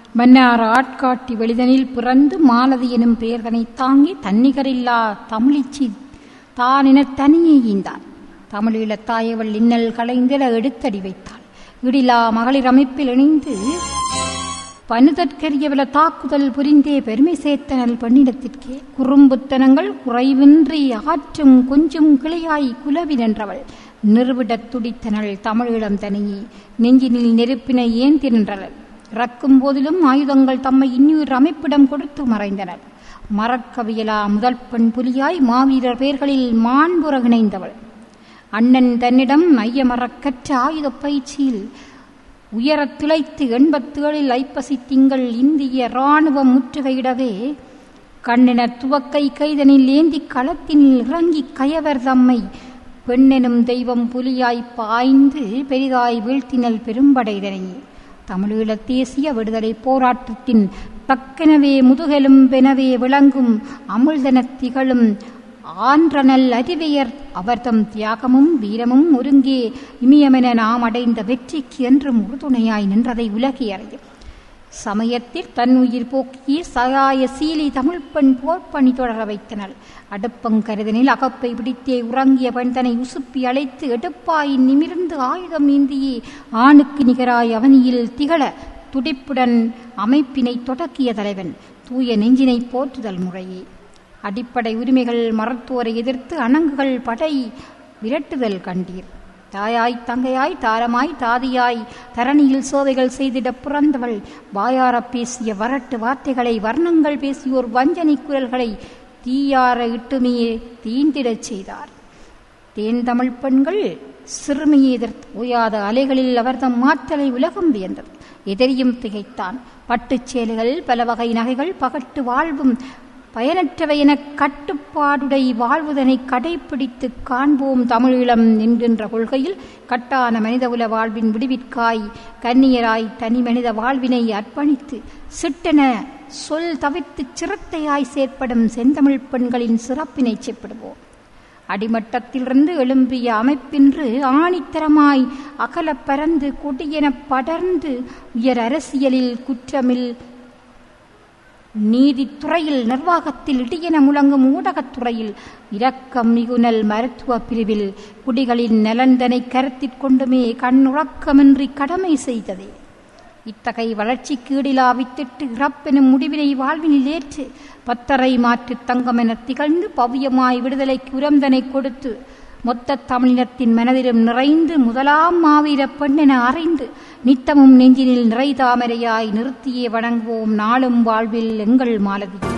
மன்னார் ஆட்காட்டி வெளிதனில் பிறந்து மாலதி எனும் பெயர்தனை தாங்கி தன்னிகரில்லா தமிழிச்சி தானென தனியே ஈந்தார் தமிழீழத் தாயவள் இன்னல் களைந்திட எடுத்தடி வைத்தாள் இடிலா மகளிர் அமைப்பில் இணைந்து பனுதற்கரியவல தாக்குதல் புரிந்தே பெருமை சேர்த்தனல் பெண்ணிடத்திற்கே குறும்புத்தனங்கள் குறைவின்றி ஆற்றும் கொஞ்சம் கிளையாய் குலவி நின்றவள் நிறுவிடத் துடித்தனள் தமிழீழம் தனியே நெஞ்சினில் நெருப்பினை ஏந்தி நின்றனர் இறக்கும் போதிலும் ஆயுதங்கள் தம்மை இன்னொரு அமைப்பிடம் கொடுத்து மறைந்தனர் மறக்கவியலா முதல் பெண் புலியாய் மாவீரர் பெயர்களில் மாண்புற இணைந்தவள் அண்ணன் தன்னிடம் மையமறக் கற்ற ஆயுதப் பயிற்சியில் உயரத் திளைத்து எண்பத்து ஏழில் ஐப்பசி திங்கள் இந்திய இராணுவம் முற்றுகையிடவே கண்ணென துவக்கை கைதனில் ஏந்தி களத்தினில் இறங்கி கயவர் தம்மை பெண்ணெனும் தெய்வம் புலியாய் பாய்ந்து பெரிதாய் வீழ்த்தினல் பெரும்படைதனையே தமிழீழத் தேசிய விடுதலை போராட்டத்தின் பக்கெனவே முதுகெலும் பெனவே விளங்கும் அமுழ்தனத் திகழும் ஆன்றனல் அறிவையர் அவர்தம் தியாகமும் வீரமும் ஒருங்கே இமியமென நாம் அடைந்த வெற்றிக்கு என்றும் உறுதுணையாய் நின்றதை உலகி அறியும் சமயத்தில் தன் உயிர் போக்கிய சகாய சீலி தமிழ் பெண் போர்ப்பணி தொடர வைத்தனள் அடுப்பங்கருதனில் அகப்பை பிடித்தே உறங்கிய பெண் தன்னை உசுப்பி அழைத்து எடுப்பாய் நிமிர்ந்து ஆயுதம் ஏந்தியே ஆணுக்கு நிகராய் அவனியில் திகழ துடிப்புடன் அமைப்பினை தொடக்கிய தலைவன் தூய நெஞ்சினை போற்றுதல் முறையே அடிப்படை உரிமைகள் மருத்துவரை எதிர்த்து அணங்குகள் படை விரட்டுதல் கண்டீர் தாயாய் தங்கையாய் தாரமாய் தாதியாய் தரணியில் சோவைகள் செய்திட பிறந்தவள் வாயாரப் பேசிய வரட்டு வார்த்தைகளை வர்ணங்கள் பேசியோர் வஞ்சனை குரல்களை தீயார இட்டுமையே தீண்டிடச் செய்தார் தேன் தமிழ் பெண்கள் சிறுமியை எதிர்த்து ஓயாத அலைகளில் அவர்தம் மாற்றலை உலகம் வியந்தது எதிரியும் திகைத்தான் பட்டுச் சேலைகள் பல வகை நகைகள் பகட்டு வாழ்வும் பயனற்றவை என கட்டுப்பாடுடை வாழ்வுதனை கடைப்பிடித்து காண்போம் தமிழீழம் என்கின்ற கொள்கையில் கட்டான மனிதகுல வாழ்வின் விடுவிற்காய் கன்னியராய் தனி மனித வாழ்வினை அர்ப்பணித்து சிட்டென சொல் தவிர்த்து சிரத்தையாய் செயற்படும் செந்தமிழ் பெண்களின் சிறப்பினை செப்பிடுவோம் அடிமட்டத்திலிருந்து எழும்பிய அமைப்பின்று ஆணித்தரமாய் அகலப் பறந்து கொடியெனப் படர்ந்து உயர் அரசியலில் குற்றமில் நீதித்துறையில் நிர்வாகத்தில் இடியென முழங்கும் ஊடகத்துறையில் இரக்கம் மிகுனல் மருத்துவ பிரிவில் குடிகளின் நலந்தனை கருத்திற் கொண்டுமே கண்ணுறக்கமின்றி கடமை செய்ததே இத்தகை வளர்ச்சிக்கு ஈடிலா வித்திட்டு இறப்பெனும் முடிவினை வாழ்வினில் ஏற்று பத்தரை மாற்று தங்கம் என திகழ்ந்து பவ்யமாய் விடுதலைக்கு உரந்தனை கொடுத்து மொத்த தமிழினத்தின் மனதிலும் நிறைந்து முதலாம் மாவீர பெண்ணென அறிந்து நித்தமும் நெஞ்சினில் நிறை தாமரையாய் நிறுத்தியே வணங்குவோம் நாளும் வாழ்வில் எங்கள் மாலதி